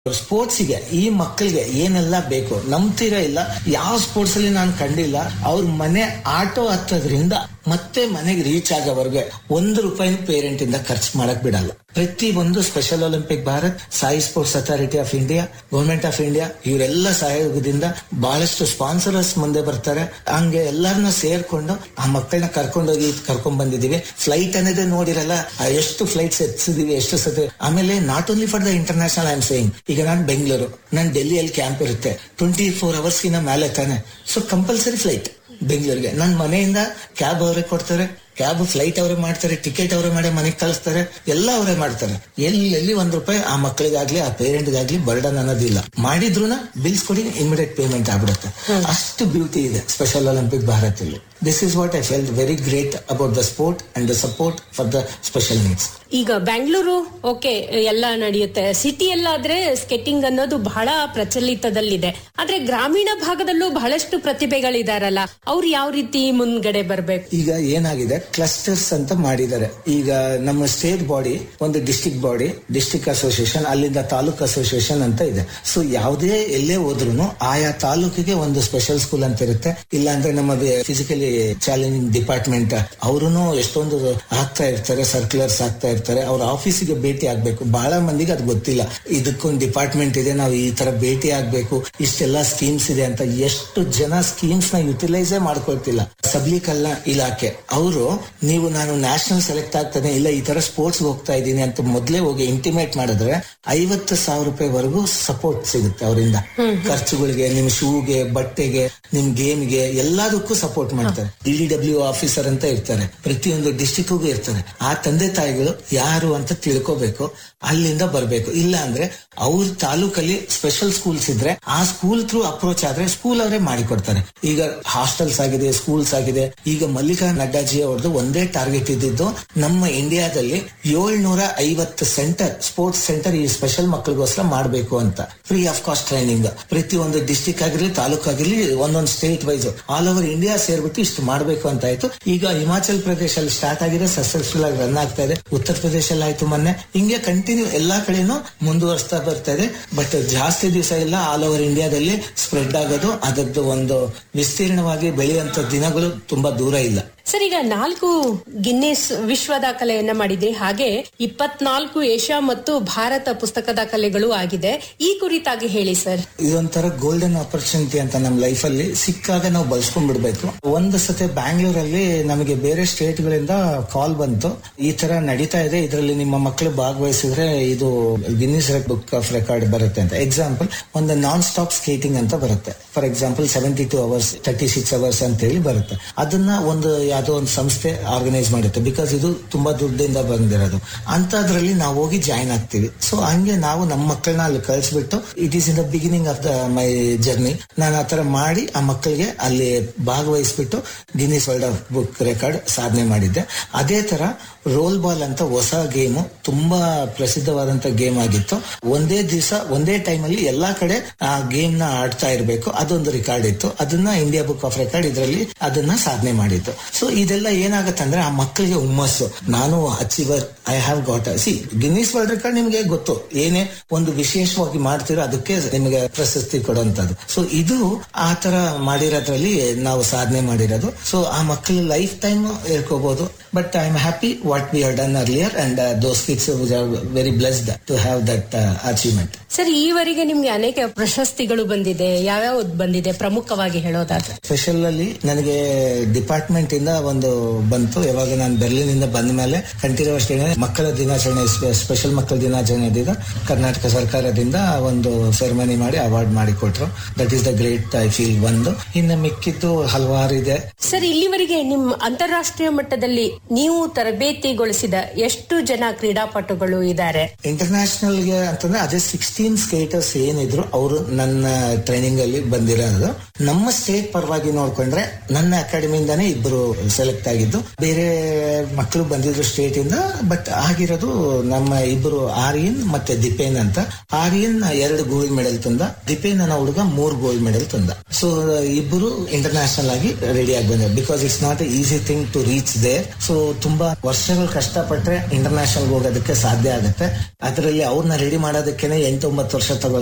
ಸ್ಪೋರ್ಟ್ಸಿಗೆ ಈ ಮಕ್ಕಳಿಗೆ ಏನೆಲ್ಲ ಬೇಕು ನಂಬ್ತೀರಾ ಇಲ್ಲ ಯಾವ ಸ್ಪೋರ್ಟ್ಸ್ ಅಲ್ಲಿ ನಾನು ಕಂಡಿಲ್ಲ ಅವ್ರ ಮನೆ ಆಟೋ ಹತ್ತೋದ್ರಿಂದ ಮತ್ತೆ ಮನೆಗೆ ರೀಚ್ ಆಗೋವರೆಗೆ ಒಂದು ರೂಪಾಯಿ ಪೇರೆಂಟ್ ಇಂದ ಖರ್ಚು ಮಾಡಕ್ ಬಿಡಲ್ಲ ಪ್ರತಿ ಒಂದು special olympic Bharat SAI sports authority of India government of India ಇವರೆಲ್ಲ ಸಹಯೋಗದಿಂದ ಬಹಳಷ್ಟು ಸ್ಪಾನ್ಸರರ್ಸ್ ಮುಂದೆ ಬರ್ತಾರೆ ಹಂಗೆ ಎಲ್ಲರನ್ನ ಸೇರ್ಕೊಂಡು ಆ ಮಕ್ಕಳನ್ನ ಕರ್ಕೊಂಡೋಗಿ ಕರ್ಕೊಂಡ್ ಬಂದಿದೀವಿ ಫ್ಲೈಟ್ ಅನ್ನೋದೇ ನೋಡಿರಲ್ಲ ಆ ಎಷ್ಟು ಫ್ಲೈಟ್ಸ್ ಎತ್ಸಿದೀವಿ ಎಷ್ಟು ಸತಿ ಆಮೇಲೆ not only for the international I am saying ಈಗ ನಾನು ಬೆಂಗಳೂರು ನಾನು ಡೆಲ್ಲಿಯಲ್ಲಿ ಕ್ಯಾಂಪ್ ಇರುತ್ತೆ ಟ್ವೆಂಟಿ ಫೋರ್ ಅವರ್ಸ್ಗಿನ ಮೇಲೆ ತಾನೆ ಸೊ ಕಂಪಲ್ಸರಿ ಫ್ಲೈಟ್ ಬೆಂಗಳೂರಿಗೆ ನನ್ನ ಮನೆಯಿಂದ ಕ್ಯಾಬ್ ಅವರೇ ಕೊಡ್ತಾರೆ ಕ್ಯಾಬ್ ಫ್ಲೈಟ್ ಅವರೇ ಮಾಡ್ತಾರೆ ಟಿಕೆಟ್ ಅವರೇ ಮಾಡಿ ಮನೆಗೆ ಕಳಿಸ್ತಾರೆ ಎಲ್ಲ ಅವರೇ ಮಾಡ್ತಾರೆ ಎಲ್ಲಿ ಎಲ್ಲಿ ಒಂದ್ ರೂಪಾಯಿ ಆ ಮಕ್ಕಳಿಗಾಗ್ಲಿ ಆ ಪೇರೆಂಟ್ಗಾಗ್ಲಿ ಬರ್ಡನ್ ಅನ್ನೋದಿಲ್ಲ ಮಾಡಿದ್ರುನ ಬಿಲ್ಸ್ ಕೊಡಿ ಇಮಿಡಿಯೇಟ್ ಪೇಮೆಂಟ್ ಆಗ್ಬಿಡುತ್ತೆ ಅಷ್ಟು ಬ್ಯೂಟಿ ಇದೆ ಸ್ಪೆಷಲ್ ಒಲಿಂಪಿಕ್ ಭಾರತ್ ಅಲ್ಲಿ this is what I feel very great about the sport and the support for the special needs ಈಗ ಬೆಂಗಳೂರು ಓಕೆ ಎಲ್ಲ ನಡೆಯುತ್ತೆ ಸಿಟಿಯಲ್ಲಾದ್ರೆ ಸ್ಕೆಟಿಂಗ್ ಅನ್ನೋದು ಬಹಳ ಪ್ರಚಲಿತದಲ್ಲಿದೆ ಆದ್ರೆ ಗ್ರಾಮೀಣ ಭಾಗದಲ್ಲೂ ಬಹಳಷ್ಟು ಪ್ರತಿಭೆಗಳಿದಾರಲ್ಲ ಅವ್ರು ಯಾವ ರೀತಿ ಮುಂದ್ಗಡೆ ಬರ್ಬೇಕು ಈಗ ಏನಾಗಿದೆ ಕ್ಲಸ್ಟರ್ಸ್ ಅಂತ ಮಾಡಿದ್ದಾರೆ ಈಗ ನಮ್ಮ ಸ್ಟೇಟ್ ಬಾಡಿ ಒಂದು ಡಿಸ್ಟಿಕ್ ಬಾಡಿ ಡಿಸ್ಟಿಕ್ ಅಸೋಸಿಯೇಷನ್ ಅಲ್ಲಿಂದ ತಾಲೂಕ್ ಅಸೋಸಿಯೇಷನ್ ಅಂತ ಇದೆ ಸೊ ಯಾವುದೇ ಎಲ್ಲೇ ಹೋದ್ರು ಆಯಾ ತಾಲೂಕಿಗೆ ಒಂದು ಸ್ಪೆಷಲ್ ಸ್ಕೂಲ್ ಅಂತ ಇರುತ್ತೆ ಇಲ್ಲ ಅಂದ್ರೆ ನಮ್ಮ ಫಿಸಿಕಲಿ ಚಾಲೆಂಜಿಂಗ್ ಡಿಪಾರ್ಟ್ಮೆಂಟ್ ಅವರು ಎಷ್ಟೊಂದು ಹಾಕ್ತಾ ಇರ್ತಾರೆ ಸರ್ಕ್ಯುಲರ್ಸ್ ಹಾಕ್ತಾ ಇರ್ತಾರೆ ಅವ್ರ ಆಫೀಸಿಗೆ ಭೇಟಿ ಆಗ್ಬೇಕು ಬಹಳ ಮಂದಿಗೆ ಅದು ಗೊತ್ತಿಲ್ಲ ಇದಕ್ಕೊಂದು ಡಿಪಾರ್ಟ್ಮೆಂಟ್ ಇದೆ ನಾವು ಈ ತರ ಭೇಟಿ ಆಗ್ಬೇಕು ಇಷ್ಟೆಲ್ಲ ಸ್ಕೀಮ್ಸ್ ಇದೆ ಅಂತ ಎಷ್ಟು ಜನ ಸ್ಕೀಮ್ಸ್ ನ ಯುಟಿಲೈಸೇ ಮಾಡ್ಕೊಳ್ತಿಲ್ಲ ಸಬಲೀಕರಣ ಇಲಾಖೆ ಅವರು ನೀವು ನಾನು ನ್ಯಾಷನಲ್ ಸೆಲೆಕ್ಟ್ ಆಗ್ತಾನೆ ಇಲ್ಲ ಈ ತರ ಸ್ಪೋರ್ಟ್ಸ್ ಹೋಗ್ತಾ ಇದ್ದೀನಿ ಅಂತ ಮೊದ್ಲೇ ಹೋಗಿ ಇಂಟಿಮೇಟ್ ಮಾಡಿದ್ರೆ ಐವತ್ತು ಸಾವಿರ ರೂಪಾಯಿವರೆಗೂ ಸಪೋರ್ಟ್ ಸಿಗುತ್ತೆ ಅವರಿಂದ ಖರ್ಚುಗಳಿಗೆ ನಿಮ್ ಶೂಗೆ ಬಟ್ಟೆಗೆ ನಿಮ್ ಗೇಮ್ಗೆ ಎಲ್ಲದಕ್ಕೂ ಸಪೋರ್ಟ್ ಮಾಡ್ತಾರೆ ಡಿ ಡಬ್ಲ್ಯೂ ಆಫೀಸರ್ ಅಂತ ಇರ್ತಾರೆ ಪ್ರತಿಯೊಂದು ಡಿಸ್ಟಿಕ್ಗೂ ಇರ್ತಾರೆ ಆ ತಂದೆ ತಾಯಿಗಳು ಯಾರು ಅಂತ ತಿಳ್ಕೋಬೇಕು ಅಲ್ಲಿಂದ ಬರ್ಬೇಕು ಇಲ್ಲ ಅಂದ್ರೆ ಅವ್ರ ತಾಲೂಕಲ್ಲಿ ಸ್ಪೆಷಲ್ ಸ್ಕೂಲ್ಸ್ ಇದ್ರೆ ಆ ಸ್ಕೂಲ್ ಥ್ರೂ ಅಪ್ರೋಚ್ ಆದ್ರೆ ಸ್ಕೂಲ್ ಅವರೇ ಮಾಡಿಕೊಡ್ತಾರೆ ಈಗ ಹಾಸ್ಟೆಲ್ಸ್ ಆಗಿದೆ ಸ್ಕೂಲ್ಸ್ ಆಗಿದೆ ಈಗ ಮಲ್ಲಿಕಾ ನಡ್ಡಾಜಿ ಅವ್ರದ್ದು ಒಂದೇ ಟಾರ್ಗೆಟ್ ಇದ್ದಿದ್ದು ನಮ್ಮ ಇಂಡಿಯಾದಲ್ಲಿ ಏಳ್ನೂರ ಐವತ್ತು ಸೆಂಟರ್ ಸ್ಪೋರ್ಟ್ಸ್ ಸೆಂಟರ್ ಈ ಸ್ಪೆಷಲ್ ಮಕ್ಕಳಿಗೋಸ್ಕರ ಮಾಡಬೇಕು ಅಂತ ಫ್ರೀ ಆಫ್ ಕಾಸ್ಟ್ ಟ್ರೈನಿಂಗ್ ಪ್ರತಿಯೊಂದು ಡಿಸ್ಟಿಕ್ ಆಗಿರ್ಲಿ ತಾಲೂಕ್ ಆಗಿರ್ಲಿ ಒಂದೊಂದು state wise all over India ಸೇರ್ಬಿಟ್ಟು ಇಷ್ಟು ಮಾಡಬೇಕು ಅಂತ ಆಯ್ತು ಈಗ ಹಿಮಾಚಲ್ ಪ್ರದೇಶಲ್ಲಿ ಸ್ಟಾರ್ಟ್ ಆಗಿದೆ ಸಕ್ಸಸ್ಫುಲ್ ಆಗಿ ರನ್ ಆಗ್ತಾ ಇದೆ ಉತ್ತರ ಪ್ರದೇಶಲ್ಲಿ ಆಯ್ತು ಮೊನ್ನೆ ಹಿಂಗೆ ಕಂಟಿನ್ಯೂ ಎಲ್ಲಾ ಕಡೆನೂ ಮುಂದುವರಿಸ್ತಾ ಬರ್ತಾ ಇದೆ ಬಟ್ ಜಾಸ್ತಿ ದಿವಸ ಇಲ್ಲ ಆಲ್ ಓವರ್ ಇಂಡಿಯಾದಲ್ಲಿ ಸ್ಪ್ರೆಡ್ ಆಗೋದು ಅದರದ್ದು ಒಂದು ವಿಸ್ತೀರ್ಣವಾಗಿ ಬೆಳೆಯುವಂತ ದಿನಗಳು ತುಂಬಾ ದೂರ ಇಲ್ಲ ಸರ್ ಈಗ ನಾಲ್ಕು ಗಿನ್ನಿಸ್ ವಿಶ್ವ ದಾಖಲೆಯನ್ನ ಮಾಡಿದ್ರಿ ಹಾಗೆ ಇಪ್ಪತ್ನಾಲ್ಕು ಏಷ್ಯಾ ಮತ್ತು ಭಾರತ ಪುಸ್ತಕ ದಾಖಲೆಗಳು ಆಗಿದೆ ಈ ಕುರಿತಾಗಿ ಹೇಳಿ ಸರ್ ಇದೊಂಥರ ಗೋಲ್ಡನ್ ಆಪರ್ಚುನಿಟಿ ಅಂತ ನಮ್ಮ ಲೈಫ್ ಅಲ್ಲಿ ಸಿಕ್ಕಾಗ ನಾವು ಬಳಸ್ಕೊಂಡ್ಬಿಡ್ಬೇಕು ಒಂದು ಸತಿ ಬ್ಯಾಂಗ್ಳೂರಲ್ಲಿ ನಮಗೆ ಬೇರೆ ಸ್ಟೇಟ್ ಗಳಿಂದ ಕಾಲ್ ಬಂತು ಈ ತರ ನಡೀತಾ ಇದೆ ಇದರಲ್ಲಿ ನಿಮ್ಮ ಮಕ್ಕಳು ಭಾಗವಹಿಸಿದ್ರೆ ಇದು ಗಿನ್ನಿಸ್ ಬುಕ್ ಆಫ್ ರೆಕಾರ್ಡ್ ಬರುತ್ತೆ ಅಂತ ಎಕ್ಸಾಂಪಲ್ ಒಂದು ನಾನ್ ಸ್ಟಾಪ್ ಸ್ಕೇಟಿಂಗ್ ಅಂತ ಬರುತ್ತೆ for example seventy two hours thirty six hours ಅಂತ ಹೇಳಿ ಬರುತ್ತೆ ಅದನ್ನ ಒಂದು ಯಾವುದೋ ಒಂದು ಸಂಸ್ಥೆ ಆರ್ಗನೈಸ್ ಮಾಡುತ್ತೆ ಬಿಕಾಸ್ ಇದು ತುಂಬಾ ದುಡ್ಡಿಂದ ಬಂದಿರೋದು ಅಂತದ್ರಲ್ಲಿ ನಾವು ಹೋಗಿ ಜಾಯ್ನ್ ಆಗ್ತೀವಿ ಸೊ ಹಂಗೆ ನಾವು ನಮ್ಮ ಮಕ್ಕಳನ್ನ ಅಲ್ಲಿ ಕಳಿಸ್ಬಿಟ್ಟು it is in the beginning of the my journey ನಾನು ಆತರ ಮಾಡಿ ಆ ಮಕ್ಕಳಿಗೆ ಅಲ್ಲಿ ಭಾಗವಹಿಸ್ಬಿಟ್ಟು Guinness world of book record ಸಾಧನೆ ಮಾಡಿದ್ದೆ ಅದೇ ತರ ರೋಲ್ ಬಾಲ್ ಅಂತ ಹೊಸ ಗೇಮ್ ತುಂಬಾ ಪ್ರಸಿದ್ಧವಾದಂತ ಗೇಮ್ ಆಗಿತ್ತು ಒಂದೇ ದಿವಸ ಒಂದೇ ಟೈಮ್ ಅಲ್ಲಿ ಎಲ್ಲಾ ಕಡೆ ಆ ಗೇಮ್ ನ ಆಡ್ತಾ ಇರಬೇಕು ಅದೊಂದು ರೆಕಾರ್ಡ್ ಇತ್ತು ಅದನ್ನ ಇಂಡಿಯಾ ಬುಕ್ ಆಫ್ ರೆಕಾರ್ಡ್ ಇದರಲ್ಲಿ ಅದನ್ನ ಸಾಧನೆ ಮಾಡಿತ್ತು ಸೊ ಇದೆಲ್ಲ ಏನಾಗುತ್ತೆ ಅಂದ್ರೆ ಆ ಮಕ್ಕಳಿಗೆ ಹುಮ್ಮಸ್ಸು ನಾನು achiever I have got see Guinness world record ನಿಮ್ಗೆ ಗೊತ್ತು ಏನೇ ಒಂದು ವಿಶೇಷವಾಗಿ ಮಾಡ್ತೀರೋ ಅದಕ್ಕೆ ನಿಮಗೆ ಪ್ರಶಸ್ತಿ ಕೊಡುವಂತದ್ದು ಸೊ ಇದು ಆ ತರ ಮಾಡಿರೋದ್ರಲ್ಲಿ ನಾವು ಸಾಧನೆ ಮಾಡಿರೋದು ಸೊ ಆ ಮಕ್ಕಳ ಲೈಫ್ ಟೈಮ್ ಹೇಳ್ಕೋಬಹುದು but I am happy what we had done earlier and those kids are very blessed to have that achievement sir ಈವರೆಗೆ ನಿಮ್ಗೆ ಅನೇಕ ಪ್ರಶಸ್ತಿಗಳು ಬಂದಿದೆ ಯಾವ್ಯಾವ ಬಂದಿದೆ ಪ್ರಮುಖವಾಗಿ ಹೇಳೋದಾದ್ರೆ ಸ್ಪೆಷಲ್ ಅಲ್ಲಿ ನನಗೆ ಡಿಪಾರ್ಟ್ಮೆಂಟ್ ಇಂದ ಒಂದು ಬಂತು ಯಾವಾಗ ನಾನು ಬರ್ಲಿನ್ ಇಂದ ಬಂದ ಮೇಲೆ ಕಂಠೀರವ ಶ್ರೇಣಿ ಮಕ್ಕಳ ದಿನಾಚರಣೆ ಸ್ಪೆಷಲ್ ಮಕ್ಕಳ ದಿನಾಚರಣೆ ಇದ್ದಿದ್ದು ಕರ್ನಾಟಕ ಸರ್ಕಾರದಿಂದ ಒಂದು ಸೆರೆಮನಿ ಮಾಡಿ ಅವಾರ್ಡ್ ಮಾಡಿ ಕೊಟ್ರು that is the great I feel ಒಂದು ಇನ್ನು ಮಿಕ್ಕಿದ್ದು ಹಲವಾರು ಇದೆ ಸರ್ ಇಲ್ಲಿವರೆಗೆ ನಿಮ್ ಅಂತಾರಾಷ್ಟ್ರೀಯ ಮಟ್ಟದಲ್ಲಿ ನೀವು ತರಬೇತಿಗೊಳಿಸಿದ ಎಷ್ಟು ಜನ ಕ್ರೀಡಾಪಟುಗಳು ಇದ್ದಾರೆ ಇಂಟರ್ನ್ಯಾಷನಲ್ ಗೆ ಅಂತಂದ್ರೆ ಅದೇ ಸಿಕ್ಸ್ಟೀನ್ ಸ್ಕೇಟರ್ಸ್ ಏನಿದ್ರು ಅವರು ನನ್ನ ಟ್ರೈನಿಂಗ್ ಅಲ್ಲಿ ಬಂದಿರೋದು ನಮ್ಮ ಸ್ಟೇಟ್ ಪರವಾಗಿ ನೋಡ್ಕೊಂಡ್ರೆ ನನ್ನ ಅಕಾಡೆಮಿಯಿಂದಾನೇ ಇಬ್ರು ಸೆಲೆಕ್ಟ್ ಆಗಿದ್ದು ಬೇರೆ ಮಕ್ಕಳು ಬಂದಿದ್ರು ಸ್ಟೇಟ್ ಇಂದ ಬಟ್ ಆಗಿರೋದು ನಮ್ಮ ಇಬ್ಬರು ಆರ್ಯನ್ ಮತ್ತೆ ದಿಪೇನ್ ಅಂತ ಆರ್ಯನ್ ಎರಡು ಗೋಲ್ಡ್ ಮೆಡಲ್ ತಂದ ದಿಪೇನ್ ಅನ್ನೋ ಹುಡುಗ ಮೂರ್ ಗೋಲ್ಡ್ ಮೆಡಲ್ ತಂದ ಸೊ ಇಬ್ಬರು ಇಂಟರ್ನ್ಯಾಷನಲ್ ಆಗಿ ರೆಡಿ ಆಗಿ ಬಂದ because it's not easy thing to reach there so ತುಂಬಾ ವರ್ಷಗಳು ಕಷ್ಟಪಟ್ರೆ ಇಂಟರ್ನ್ಯಾಷನಲ್ ಹೋಗೋದಕ್ಕೆ ಸಾಧ್ಯ ಆಗುತ್ತೆ ಅದರಲ್ಲಿ ಅವ್ರನ್ನ ರೆಡಿ ಮಾಡೋದಕ್ಕೆ ಎಂಟೊಂಬತ್ತು ವರ್ಷ ತಗೋ